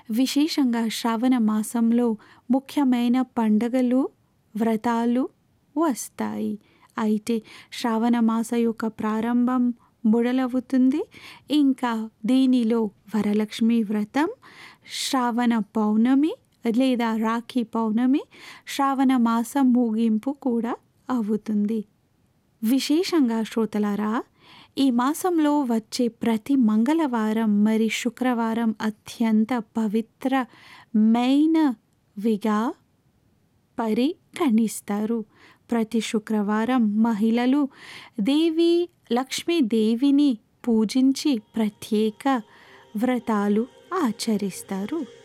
విశేషంగా శ్రావణ మాసంలో ముఖ్యమైన పండగలు వ్రతాలు వస్తాయి అయితే శ్రావణ మాస యొక్క ప్రారంభం మొదలవుతుంది ఇంకా దీనిలో వరలక్ష్మి వ్రతం శ్రావణ పౌర్ణమి లేదా రాఖీ పౌర్ణమి శ్రావణ మాసం ముగింపు కూడా అవుతుంది విశేషంగా శ్రోతలారా ఈ మాసంలో వచ్చే ప్రతి మంగళవారం మరి శుక్రవారం అత్యంత పవిత్రమైనవిగా పరిగణిస్తారు ప్రతి శుక్రవారం మహిళలు దేవి లక్ష్మీదేవిని పూజించి ప్రత్యేక వ్రతాలు ఆచరిస్తారు